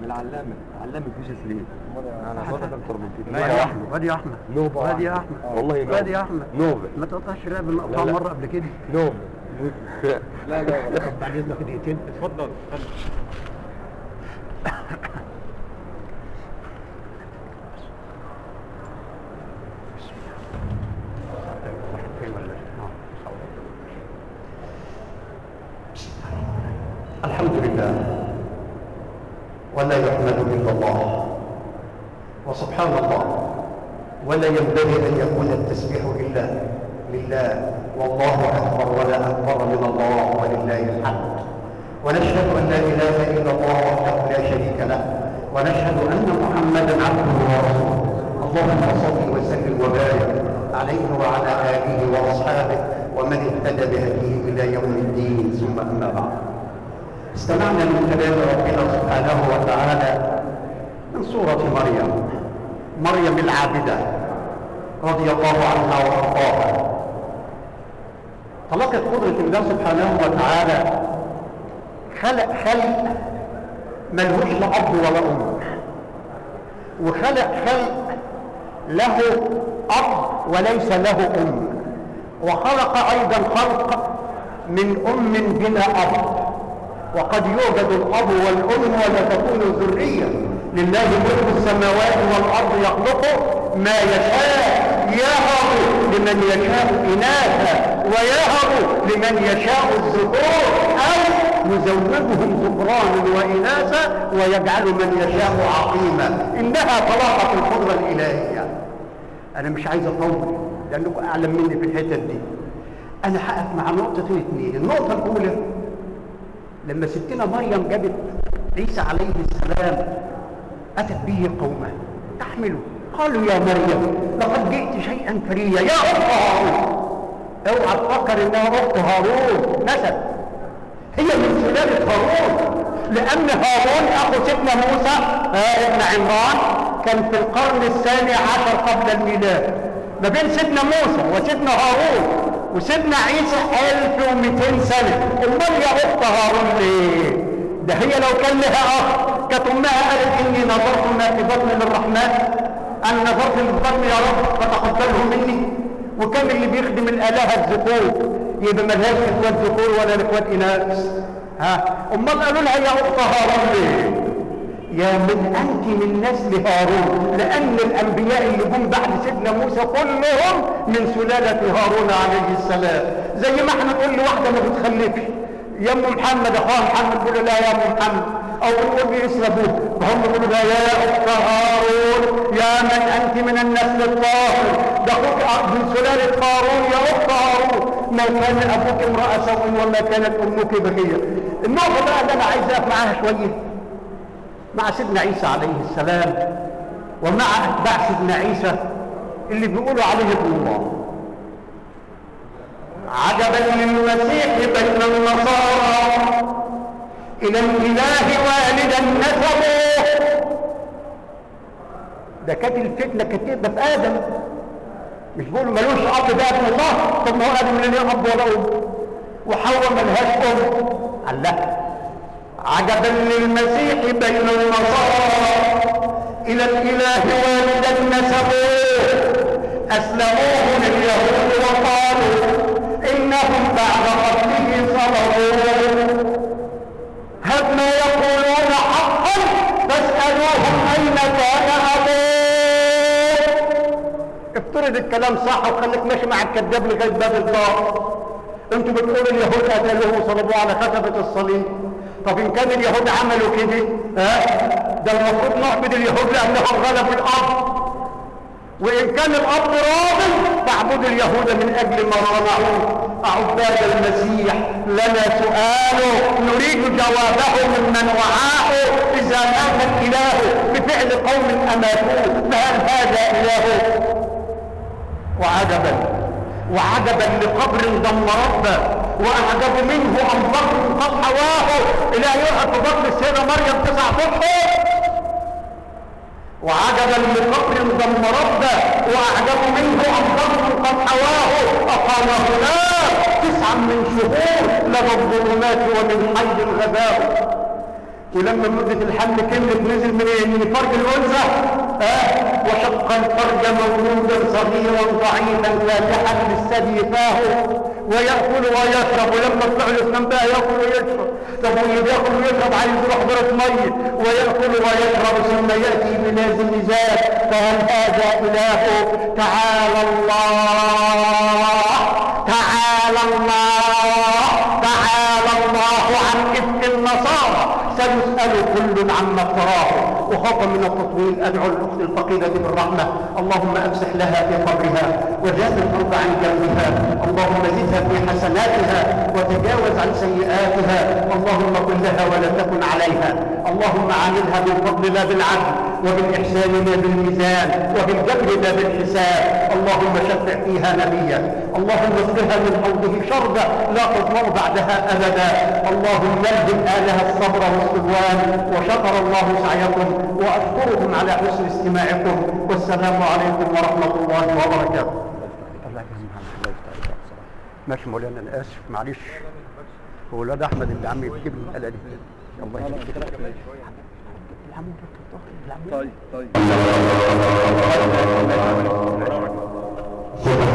العلامه علامه مش سليم انا صوتك اكتر من كده وادي يا احمد وادي يا احمد نوبة وادي يا احمد والله نوبة. وادي يا احمد نوبة. ما تقطعش الراب لا، نقطعها لا. مره قبل كده نوم لا لا بعد اذنك دقيقتين اتفضل الحمد لله ولا يحمد الا الله وسبحان الله ولا ينبغي ان يكون التسبيح الا لله والله اكبر ولا اكبر من الله ولله الحمد ونشهد ان لا اله الا الله وحده لا شريك له ونشهد ان محمدا عبده ورسوله اللهم صل وسلم وبارك عليه وعلى اله واصحابه ومن اهتدى بهديه الى يوم الدين ثم اما بعد استمعنا من كلام ربنا سبحانه وتعالى من سورة مريم مريم العابدة رضي الله عنها وارضاها طلقت قدرة الله سبحانه وتعالى خلق خلق ملهوش لا أب ولا أم وخلق خلق له أب وليس له أم وخلق أيضا خلق من أم بلا أب وقد يوجد الأب والأم ولا تكون ذرية لله ملك السماوات والأرض يخلق ما يشاء يهب لمن يشاء إناثا ويهب لمن يشاء الذكور أو يزوجهم ذكرانا وإناثا ويجعل من يشاء عقيما إنها طلاقة القدرة الإلهية أنا مش عايز أطول لأنكم أعلم مني في الحتت دي أنا هقف مع نقطتين اثنين النقطة الأولى لما ستنا مريم جابت عيسى عليه السلام أتت به قومه تحمله قالوا يا مريم لقد جئت شيئا فريا يا أخت هارون اوعى تفكر انها اخت هارون نسب هي من سلالة هارون لأن هارون أخو سيدنا موسى آه ابن عمران كان في القرن الثاني عشر قبل الميلاد ما بين سيدنا موسى وسيدنا هارون وسيدنا عيسى 1200 سنة أمال يا أخت هارون ليه؟ ده هي لو كان لها أخ كانت أمها قالت إني نظرت ما في بطن للرحمن أنا نظرت في بطن يا رب فتقبله مني وكان اللي بيخدم الآلهة الذكور يبقى ملهاش إخوات ذكور ولا إخوات إناث ها أمال قالوا لها يا أخت هارون ليه؟ يا من أنت من نسل هارون لأن الأنبياء اللي جم بعد سيدنا موسى كلهم من سلالة هارون عليه السلام زي ما احنا نقول لواحدة ما بتخلفش يا ام محمد اخوها محمد بيقول لا يا ام محمد او نقول باسم ابوه فهم يقولوا لا يا اخت هارون يا من انت من النسل الطاهر ده اخوك من سلاله هارون يا اخت هارون ما كان ابوك امراه سوء وما كانت امك بغيه النقطه بقى اللي انا عايز اقف معاها شويه مع سيدنا عيسى عليه السلام ومع اتباع سيدنا عيسى اللي بيقولوا عليه ابن الله عجبا للمسيح بين النصارى الى الاله والدا نسبه ده كانت الفتنه كتيبه في ادم مش بيقولوا ملوش اب ده ابن الله طب ما هو ادم لا ليه اب ولا ام وحواء ملهاش ام قال لا عجبا للمسيح بين النصارى الى الاله والدا نسبوه اسلموه لليهود وقالوا انهم بعد قتله صبروا هل ما يقولون حقا فاسالوهم اين كان ابوه افترض الكلام صح وخليك ماشي مع الكذاب لغايه باب الدار انتوا بتقولوا اليهود قتلوه وصلبوه على خشبه الصليب طب ان كان اليهود عملوا كده ها ده المفروض نعبد اليهود لانهم غلبوا الاب وان كان الاب راض فاعبدوا اليهود من اجل ما صنعوه عباد المسيح لنا سؤال نريد جوابه ممن وعاه اذا مات الاله بفعل قوم اماتوه فهل هذا اله وعجبا وعجبا لقبر ضم ربه واعجب منه ان بطن قد حواه الى يقف في بطن السيده مريم تسع فتحه وعجبا لقبر ضم ربه واعجب منه ان بطن قد حواه اقام هناك تسعا من شهور لدى الظلمات ومن حي غباه ولما مدة الحمل كملت نزل من من فرج الأنثى آه وشق الفرج مولودا صغيرا ضعيفا فاتحا للثدي فاه ويأكل ويشرب ولما طلع له اثنين بقى يأكل ويشرب طب واللي بياكل ويشرب عايز يروح برة مية ويأكل ويشرب ثم يأتي بلازم ذات فهل هذا إله تعالى الله تعالى الله تعالى الله عن إفك النصارى سيسأل كل عما افتراه وخاف من التطويل أدعو الأخت الفقيدة بالرحمة اللهم أمسح لها في قبرها وجاز الأرض عن جنبها اللهم زدها في حسناتها وتجاوز عن سيئاتها اللهم كن لها ولا تكن عليها اللهم عاملها بالفضل لا بالعدل وبالإحسان لا بالميزان وبالجبر لا بالحساب اللهم شفع فيها نبيا اللهم اسقها من حوضه شربا لا تضمر بعدها أبدا اللهم يلزم آلها الصبر والسلوان وشكر الله سعيكم وأشكركم على حسن استماعكم والسلام عليكم ورحمة الله وبركاته الله يكرمك ماشي مولانا انا اسف معلش هو الواد احمد اللي عم يكتب لي الحلقه دي الله يكرمك العمود العمود طيب طيب